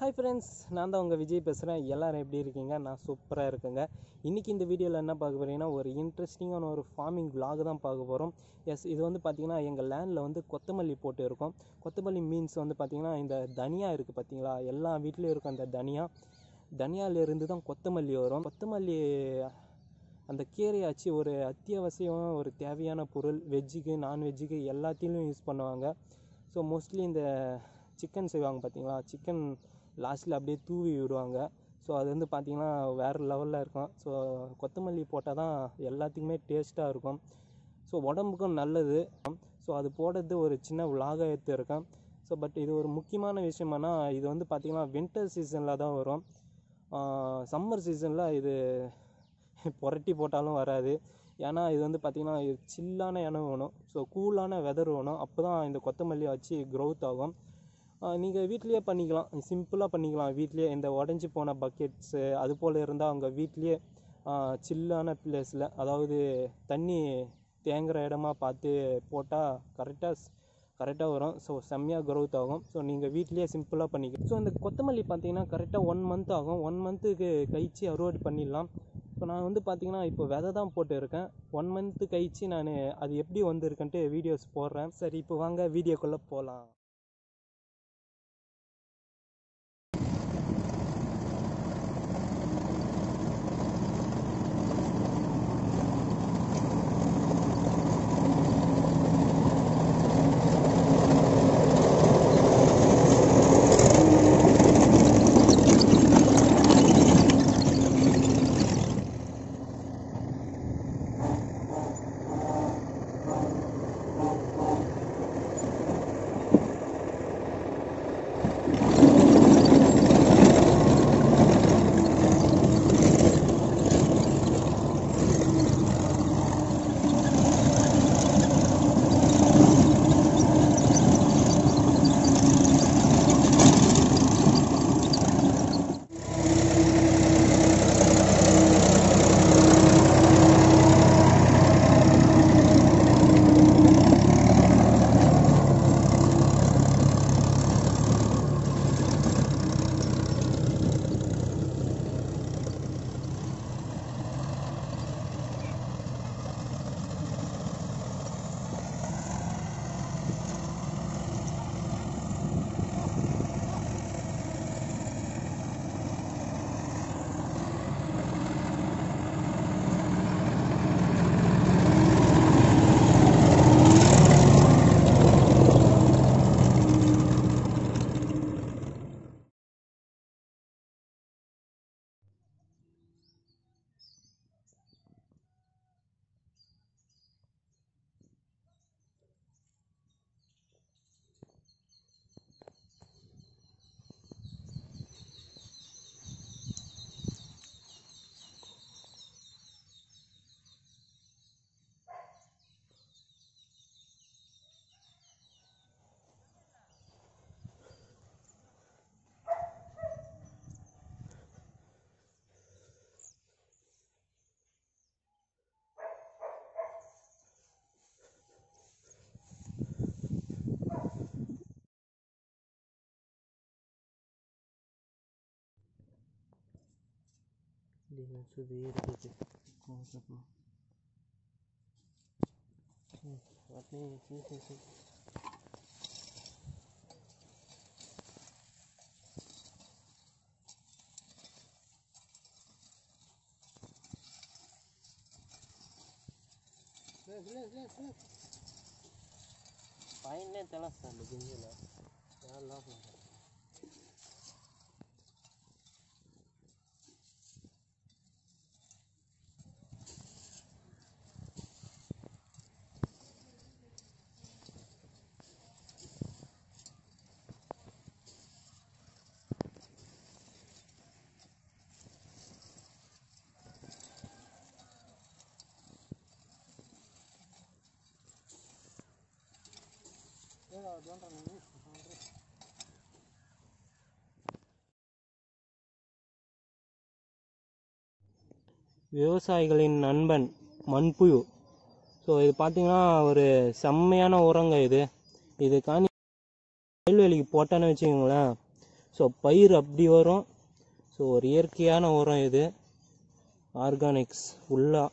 Hi friends நான் தான் உங்கள் விஜய் பேசுகிறேன் எல்லாரும் எப்படி இருக்கீங்க நான் சூப்பராக இருக்கேங்க இன்றைக்கி இந்த வீடியோவில் என்ன பார்க்க போகிறீங்கன்னா ஒரு இன்ட்ரெஸ்டிங்கான ஒரு ஃபார்மிங் vlog தான் பார்க்க போகிறோம் எஸ் இது வந்து பார்த்திங்கன்னா எங்கள் லேண்டில் வந்து கொத்தமல்லி போட்டு இருக்கோம் கொத்தமல்லி மீன்ஸ் வந்து பார்த்திங்கன்னா இந்த தனியா இருக்குது பார்த்தீங்களா எல்லா வீட்லேயும் இருக்கும் அந்த தனியா தனியாவிலேருந்து தான் கொத்தமல்லி வரும் கொத்தமல்லி அந்த கீரையாச்சு ஒரு அத்தியாவசியம் ஒரு தேவையான பொருள் வெஜ்ஜுக்கு நான்வெஜ்ஜுக்கு எல்லாத்தையும் யூஸ் பண்ணுவாங்க ஸோ மோஸ்ட்லி இந்த சிக்கன் செய்வாங்க பார்த்தீங்களா சிக்கன் லாஸ்ட்டில் அப்படியே தூவி விடுவாங்க ஸோ அது வந்து பார்த்திங்கன்னா வேறு லெவலில் இருக்கும் ஸோ கொத்தமல்லி போட்டால் தான் எல்லாத்துக்குமே டேஸ்ட்டாக இருக்கும் ஸோ உடம்புக்கும் நல்லது ஸோ அது போடுறது ஒரு சின்ன விலாக எடுத்துருக்கேன் ஸோ பட் இது ஒரு முக்கியமான விஷயமானா இது வந்து பார்த்திங்கன்னா வின்டர் சீசனில் தான் வரும் சம்மர் சீசனில் இது புரட்டி போட்டாலும் வராது ஏன்னா இது வந்து பார்த்திங்கன்னா சில்லான இடம் வேணும் ஸோ கூலான வெதர் வேணும் அப்போ தான் இந்த கொத்தமல்லி வச்சு க்ரோத் ஆகும் நீங்கள் வீட்லேயே பண்ணிக்கலாம் சிம்பிளாக பண்ணிக்கலாம் வீட்லேயே இந்த உடஞ்சி போன பக்கெட்ஸு அது போல் இருந்தால் அவங்க வீட்லேயே சில்லான பிளேஸில் அதாவது தண்ணி தேங்குற இடமா பார்த்து போட்டால் கரெக்டாக கரெக்டாக வரும் ஸோ செம்மையாக க்ரோத் ஆகும் ஸோ நீங்கள் வீட்லேயே சிம்பிளாக பண்ணிக்கலாம் ஸோ இந்த கொத்தமல்லி பார்த்தீங்கன்னா கரெக்டாக ஒன் மந்த் ஆகும் ஒன் மந்த்துக்கு கழிச்சு அறுவடை பண்ணிடலாம் ஸோ நான் வந்து பார்த்தீங்கன்னா இப்போ விதை தான் போட்டு இருக்கேன் ஒன் மந்த்து கழிச்சு நான் அது எப்படி வந்திருக்குன்ட்டு வீடியோஸ் போடுறேன் சரி இப்போ வாங்க வீடியோக்குள்ளே போகலாம் Dengan severe gitu. Konsep mah. Warnanya sih sih sih. Painnya telah sama gini lah. Ya Allah. விவசாயிகளின் நண்பன் மண்புழு ஸோ இது பார்த்தீங்கன்னா ஒரு செம்மையான உரங்க இது இது காணி வயல்வெளிக்கு போட்டான்னு வச்சுக்கோங்களேன் ஸோ பயிர் அப்படி வரும் ஸோ ஒரு இயற்கையான உரம் இது ஆர்கானிக்ஸ் ஃபுல்லாக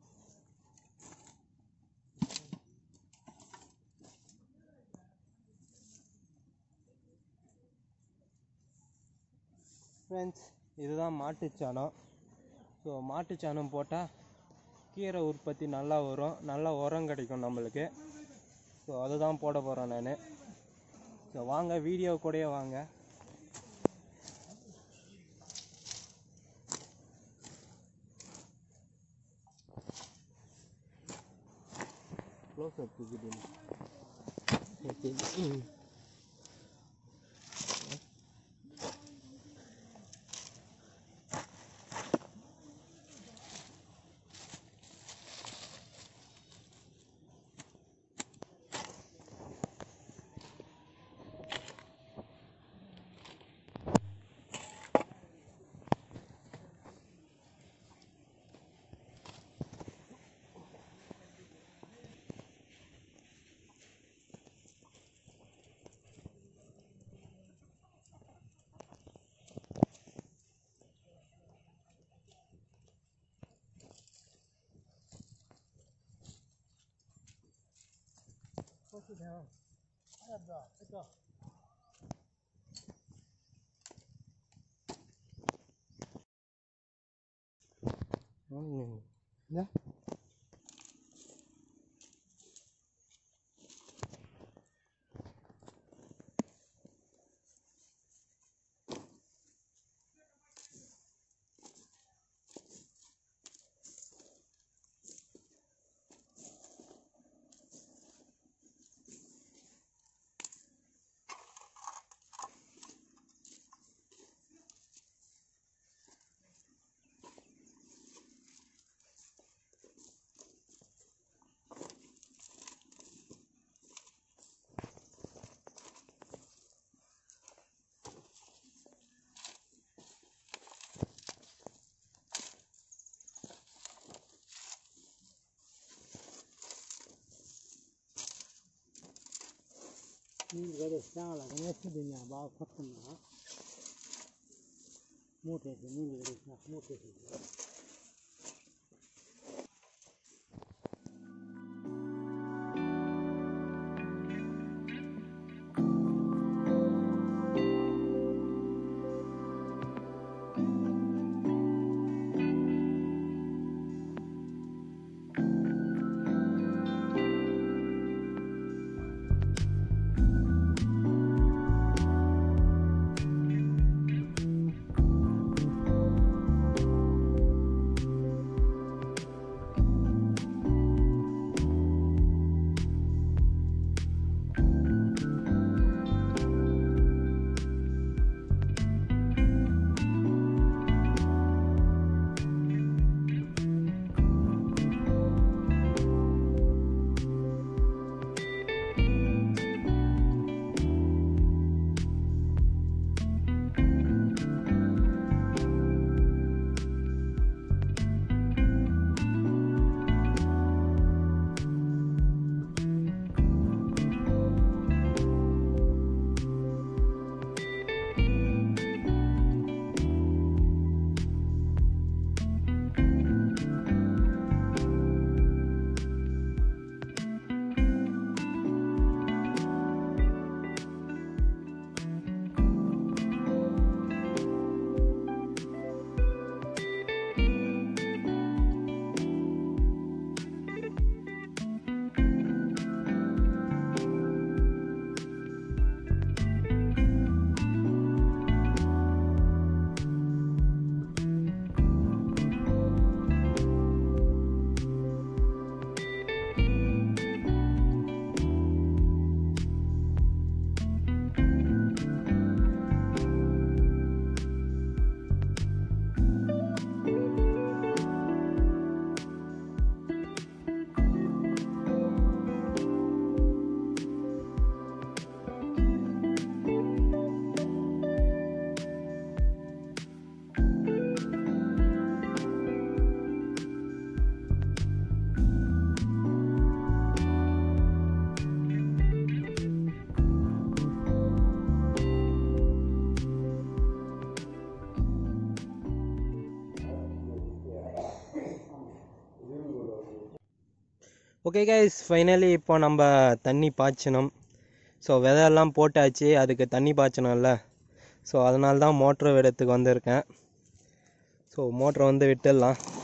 ஃப்ரெண்ட்ஸ் இதுதான் மாட்டுச்சாணம் ஸோ மாட்டுச்சாணம் போட்டால் கீரை உற்பத்தி நல்லா வரும் நல்லா உரம் கிடைக்கும் நம்மளுக்கு ஸோ அதுதான் போட போகிறேன் நான் ஸோ வாங்க வீடியோ கூடயே வாங்க க்ளோஸ் அப் ஓகே ம் Yeah. நீங்க வேறு சாங்கல கணேசடிங்க பா கொத்தனா மூட்டை நீங்க வேறு மூட்டை Thank ஓகே கைஸ் ஃபைனலி இப்போ நம்ம தண்ணி பாய்ச்சணும் ஸோ விதையெல்லாம் போட்டாச்சு அதுக்கு தண்ணி பாய்ச்சணும்ல ஸோ அதனால தான் மோட்ரு விடத்துக்கு வந்திருக்கேன் ஸோ மோட்ரை வந்து விட்டுடலாம்